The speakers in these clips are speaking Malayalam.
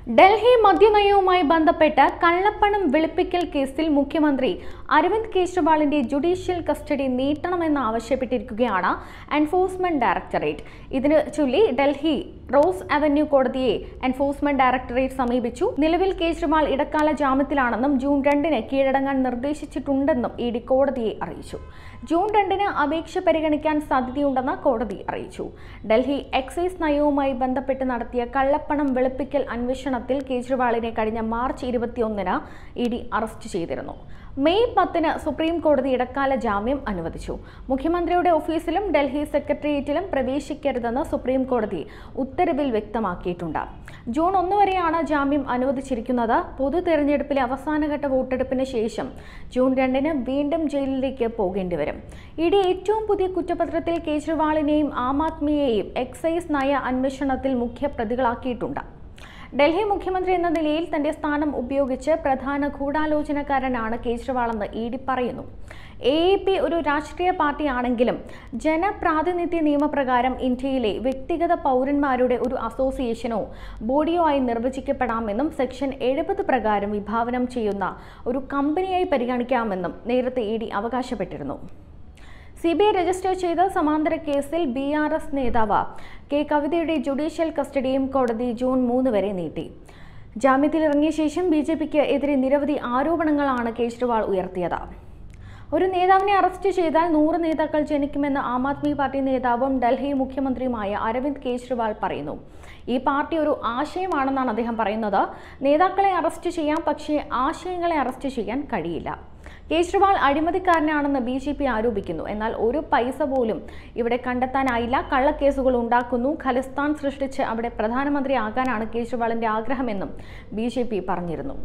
ഡൽഹി മദ്യനയവുമായി ബന്ധപ്പെട്ട് കള്ളപ്പണം വെളുപ്പിക്കൽ കേസിൽ മുഖ്യമന്ത്രി അരവിന്ദ് കെജ്രിവാളിന്റെ ജുഡീഷ്യൽ കസ്റ്റഡി നീട്ടണമെന്ന് ആവശ്യപ്പെട്ടിരിക്കുകയാണ് എൻഫോഴ്സ്മെന്റ് ഡയറക്ടറേറ്റ് ഇതിന് ചൊല്ലി ഡൽഹി റോസ് അവന്യൂ കോടതിയെ എൻഫോഴ്സ്മെന്റ് ഡയറക്ടറേറ്റ് സമീപിച്ചു നിലവിൽ കേജ്രിവാൾ ഇടക്കാല ജാമ്യത്തിലാണെന്നും ജൂൺ രണ്ടിന് കീഴടങ്ങാൻ നിർദ്ദേശിച്ചിട്ടുണ്ടെന്നും ഇ ഡി കോടതിയെ അറിയിച്ചു ജൂൺ രണ്ടിന് അപേക്ഷ പരിഗണിക്കാൻ സാധ്യതയുണ്ടെന്ന് കോടതി അറിയിച്ചു ഡൽഹി എക്സൈസ് നയവുമായി ബന്ധപ്പെട്ട് നടത്തിയ കള്ളപ്പണം വെളുപ്പിക്കൽ അന്വേഷണത്തിൽ കേജ്രിവാളിനെ കഴിഞ്ഞ മാർച്ച് ഇരുപത്തിയൊന്നിന് ഇ ഡി അറസ്റ്റ് ചെയ്തിരുന്നു മെയ് പത്തിന് സുപ്രീം കോടതി ഇടക്കാല ജാമ്യം അനുവദിച്ചു മുഖ്യമന്ത്രിയുടെ ഓഫീസിലും ഡൽഹി സെക്രട്ടേറിയറ്റിലും പ്രവേശിക്കരുതെന്ന് സുപ്രീം കോടതി ഉത്തരവിൽ വ്യക്തമാക്കിയിട്ടുണ്ട് ജൂൺ ഒന്ന് വരെയാണ് ജാമ്യം അനുവദിച്ചിരിക്കുന്നത് പൊതു തെരഞ്ഞെടുപ്പിലെ അവസാനഘട്ട വോട്ടെടുപ്പിന് ശേഷം ജൂൺ രണ്ടിന് വീണ്ടും ജയിലിലേക്ക് പോകേണ്ടി വരും ഇടി ഏറ്റവും പുതിയ കുറ്റപത്രത്തിൽ കേജ്രിവാളിനെയും ആം ആദ്മിയെയും എക്സൈസ് നയ അന്വേഷണത്തിൽ മുഖ്യ പ്രതികളാക്കിയിട്ടുണ്ട് ഡൽഹി മുഖ്യമന്ത്രി എന്ന നിലയിൽ തന്റെ സ്ഥാനം ഉപയോഗിച്ച് പ്രധാന ഗൂഢാലോചനക്കാരനാണ് കേജ്രിവാളെന്ന് ഇ ഡി പറയുന്നു എ എ പി ഒരു രാഷ്ട്രീയ പാർട്ടിയാണെങ്കിലും ജനപ്രാതിനിധ്യ നിയമപ്രകാരം ഇന്ത്യയിലെ വ്യക്തിഗത പൗരന്മാരുടെ ഒരു അസോസിയേഷനോ ബോഡിയോ ആയി നിർവചിക്കപ്പെടാമെന്നും സെക്ഷൻ എഴുപത് പ്രകാരം വിഭാവനം ചെയ്യുന്ന ഒരു കമ്പനിയായി പരിഗണിക്കാമെന്നും നേരത്തെ ഇ ഡി അവകാശപ്പെട്ടിരുന്നു സി ബി ഐ രജിസ്റ്റർ ചെയ്ത സമാന്തര കേസിൽ ബി ആർ എസ് നേതാവ് കെ കവിതയുടെ ജുഡീഷ്യൽ കസ്റ്റഡിയും കോടതി ജൂൺ മൂന്ന് വരെ നീട്ടി ജാമ്യത്തിലിറങ്ങിയ ശേഷം ബി ജെ പിക്ക് എതിരെ നിരവധി ആരോപണങ്ങളാണ് കേജ്രിവാൾ ഉയർത്തിയത് ഒരു നേതാവിനെ അറസ്റ്റ് ചെയ്താൽ നൂറ് നേതാക്കൾ ജനിക്കുമെന്ന് ആം ആദ്മി പാർട്ടി നേതാവും ഡൽഹി മുഖ്യമന്ത്രിയുമായ അരവിന്ദ് കെജ്രിവാൾ പറയുന്നു ഈ പാർട്ടി ഒരു ആശയമാണെന്നാണ് അദ്ദേഹം പറയുന്നത് നേതാക്കളെ അറസ്റ്റ് ചെയ്യാം പക്ഷേ ആശയങ്ങളെ അറസ്റ്റ് ചെയ്യാൻ കഴിയില്ല കേജ്രിവാൾ അഴിമതിക്കാരനാണെന്ന് ബി ജെ പി ആരോപിക്കുന്നു എന്നാൽ ഒരു പൈസ പോലും ഇവിടെ കണ്ടെത്താനായില്ല കള്ളക്കേസുകൾ ഉണ്ടാക്കുന്നു ഖലിസ്ഥാൻ സൃഷ്ടിച്ച് അവിടെ പ്രധാനമന്ത്രി ആകാനാണ് കേജ്രിവാളിന്റെ ആഗ്രഹമെന്നും ബി ജെ പി പറഞ്ഞിരുന്നു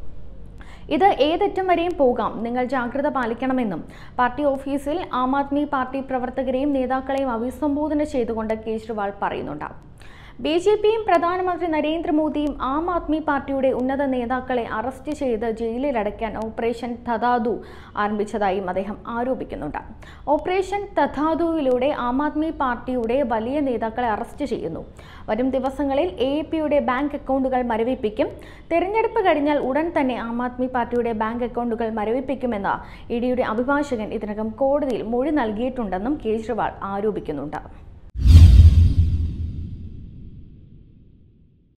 ഇത് ഏതറ്റം വരെയും പോകാം നിങ്ങൾ ജാഗ്രത പാലിക്കണമെന്നും പാർട്ടി ഓഫീസിൽ ആം ആദ്മി പാർട്ടി പ്രവർത്തകരെയും നേതാക്കളെയും അഭിസംബോധന ചെയ്തുകൊണ്ട് കേജ്രിവാൾ പറയുന്നുണ്ട് ബി ജെ പിയും പ്രധാനമന്ത്രി നരേന്ദ്രമോദിയും ആം ആദ്മി പാർട്ടിയുടെ ഉന്നത നേതാക്കളെ അറസ്റ്റ് ചെയ്ത് ജയിലിലടയ്ക്കാൻ ഓപ്പറേഷൻ തഥാതു ആരംഭിച്ചതായും അദ്ദേഹം ആരോപിക്കുന്നുണ്ട് ഓപ്പറേഷൻ തഥാതുവിലൂടെ ആം ആദ്മി പാർട്ടിയുടെ വലിയ നേതാക്കളെ അറസ്റ്റ് ചെയ്യുന്നു വരും ദിവസങ്ങളിൽ എ പിയുടെ ബാങ്ക് അക്കൗണ്ടുകൾ മരവിപ്പിക്കും തെരഞ്ഞെടുപ്പ് കഴിഞ്ഞാൽ ഉടൻ തന്നെ ആം ആദ്മി പാർട്ടിയുടെ ബാങ്ക് അക്കൗണ്ടുകൾ മരവിപ്പിക്കുമെന്ന് ഇ ഡിയുടെ അഭിഭാഷകൻ ഇതിനകം കോടതിയിൽ മൊഴി നൽകിയിട്ടുണ്ടെന്നും കേജ്രിവാൾ ആരോപിക്കുന്നുണ്ട്